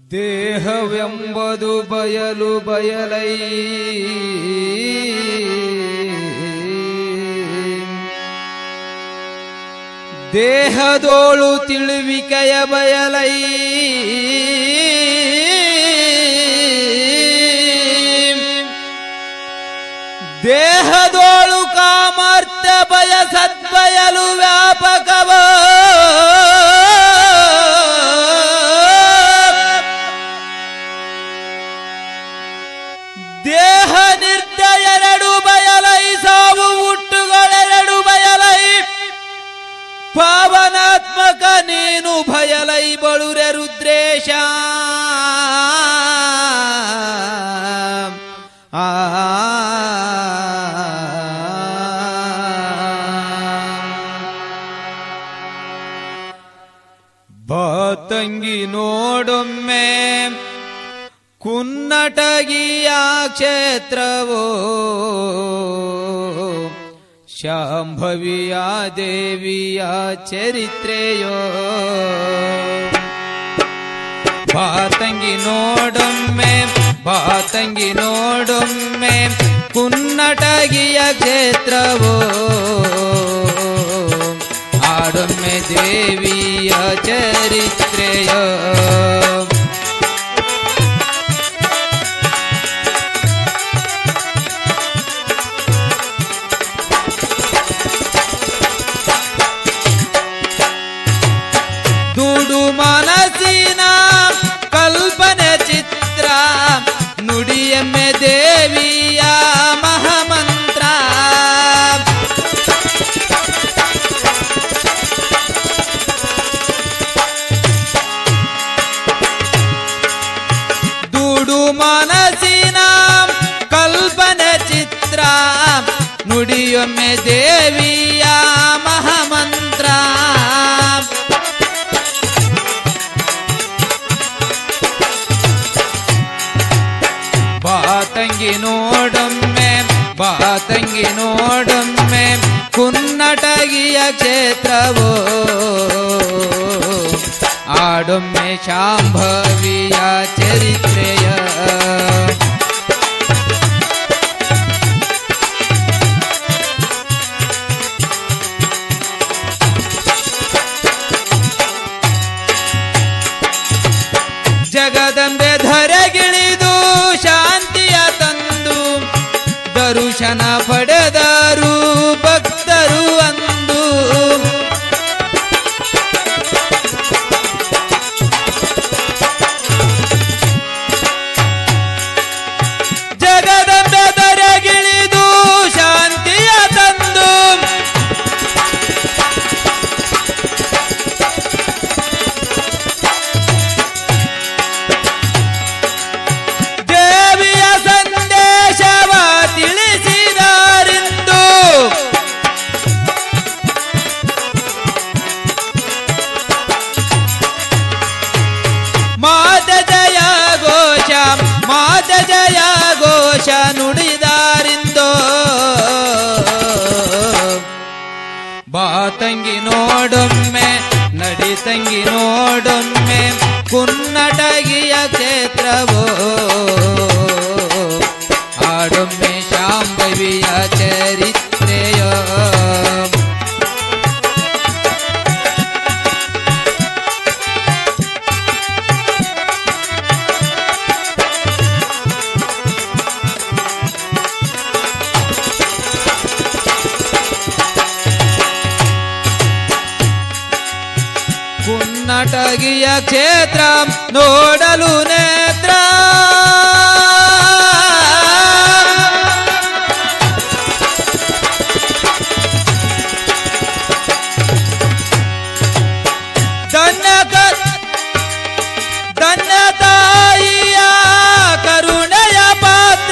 ದೇಹವೆಂಬುದು ಬಯಲು ಬಯಲೈ ದೇಹದೋಳು ತಿಳುವಿಕೆಯ ಬಯಲೈ ದೇಹದೋಳು ಕಾಮರ್ಥ ಭಯ ಸದ್ಬಯಲು ವ್ಯಾಪಕವ ದೇಹ ನಿರ್ದಯ ಎರಡು ಬಯಲೈ ಸಾವು ಹುಟ್ಟುಗಳೆರಡು ಬಯಲೈ ಪಾವನಾತ್ಮಕ ನೀನು ಭಯಲೈ ಬಳುರೆ ರುದ್ರೇಶ ಆ ಬಾತಂಗಿ ನೋಡೊಮ್ಮೆ ಕುನ್ನಟಗಿಯ ಕ್ಷೇತ್ರವೋ ಶಾಂಭವಿಯ ದೇವಿಯ ಚರಿತ್ರೆಯೋ ಬಾತಂಗಿ ನೋಡೊಮ್ಮೆ ಬಾತಂಗಿ ನೋಡೊಮ್ಮೆ ಕುನ್ನಟಗಿಯ ಕ್ಷೇತ್ರವೋ ಆಡೊಮ್ಮೆ ದೇವಿಯ ಚರಿತ್ರೆಯೋ ದುಡು ಮನಸ್ಸಿನ ಕಲ್ಪನೆ ಚಿತ್ರ ನುಡಿಯಮ್ಮೆ ದೇವಿಯ ಮಹಾಮಂತ್ರ ದುಡು ಮನಸ್ಸಿನ ಕಲ್ಪನೆ ಚಿತ್ರ ನುಡಿಯೊಮ್ಮೆ ದೇವಿಯ ಮಹಾಮಂತ್ರ ಬಾತಂಗಿ ನೋಡೊಮ್ಮೆ ಬಾತಂಗಿ ನೋಡೊಮ್ಮೆ ಕುನ್ನಟಗಿಯ ಕ್ಷೇತ್ರವೋ ಆಡೊಮ್ಮೆ ಶಾಂಭವಿಯ ಚರಿತ್ರೆಯ ಜಗದಂಬೆ ಧರೆಗಿಳಿದು ಶಾಂತಿಯ ತಂದು ದರುಶನ ಪಡೆದರು ಭಕ್ತರು ಅಂದು ಜಗದಂಬೆ ಧರೆಗಿಳಿದು ಶಾಂತಿಯ ತಂದು ದೇವಿಯ ಸಂದೇಶವ ತಿಳಿಸಿದಾರಿಂದು ಮಾತ ಜಯ ಘೋಷ ಮಾತ ಜಯ ಘೋಷ ನುಡಿದಾರಿಂದೋ ಬಾತಂಗಿ ನೋಡೊಮ್ಮೆ ನಡಿತಂಗಿ ನೋಡೊಮ್ಮೆ ಕುನ್ನಟಗಿಯ ಕ್ಷೇತ್ರವೋ ಆಡೊಮ್ಮೆ ಶಾಂಭವಿಯ ಚರಿತ್ರೆಯೋ ಕುನ್ನಟಗಿಯ ಕ್ಷೇತ್ರ ನೋಡಲು ನೇತ್ರ ಧನ್ಯ ಕ- ಧನ್ಯ ತಾಯಿಯ ಕರುಣೆಯ ಪಾತ್ರ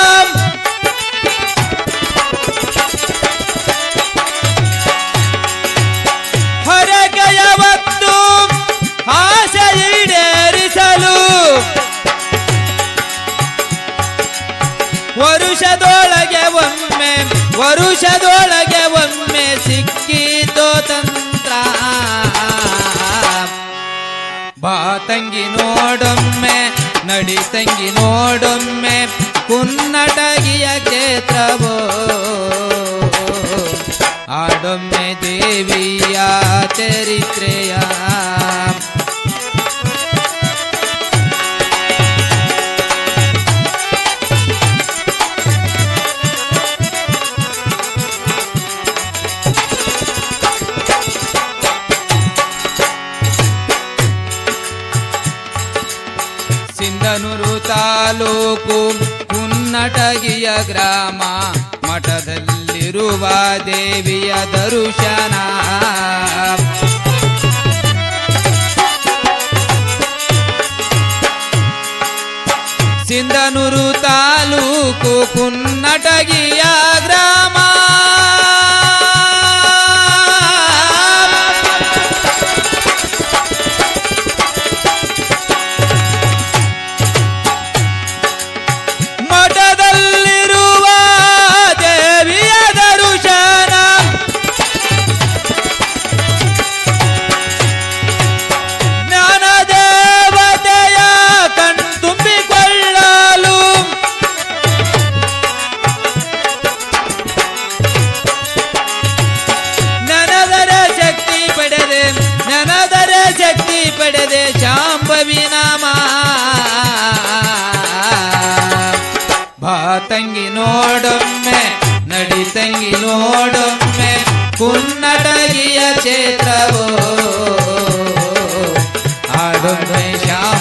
ಹೊರಗೆಯ ಹೊತ್ತು ಆಸೆ ಈಡೇರಿಸಲು ವರುಷದೊಳಗೆ ಒಮ್ಮೆ ವರುಷದೊಳಗೆ ಒಮ್ಮೆ ಸಿಕ್ಕಿತೋ ತಂತ್ರ ಬಾ ತಂಗಿ ನೋಡೊಮ್ಮೆ ನಡಿ ತಂಗಿ ನೋಡೊಮ್ಮೆ ಕುನ್ನಟಗಿಯ ಕ್ಷೇತ್ರವೋ ಆಡೊಮ್ಮೆ ದೇವಿಯ ಚರಿತ್ರೆಯ ಸಿಂಧನೂರು ತಾಲೂಕು ಕುನ್ನಟಗಿಯ ಗ್ರಾಮ ಮಠದಲ್ಲಿರುವ ದೇವಿಯ ದರುಶನ ಸಿಂಧನೂರು ತಾಲೂಕು ಕುನ್ನಟಗಿಯ ಗ್ರಾಮ ಮಠದಲ್ಲಿರುವ ದೇವಿಯ ದರುಶನ ಜ್ಞಾನ ದೇವತೆಯ ಕಣ್ತುಂಬಿಕೊಳ್ಳಲು ನನದರ ಶಕ್ತಿ ಪಡೆದೆ ನನದರ ಶಕ್ತಿ ಪಡೆದೆ ಶಾಂಭವಿ ನಾಮ ಬಾ ತಂಗಿ ನೋಡೊಮ್ಮೆ ನಡಿ ತಂಗಿ ನೋಡೊಮ್ಮೆ ಕುನ್ನಟಗಿಯ ಕ್ಷೇತ್ರವೋ ಆಡೊಮ್ಮೆ ಶಾ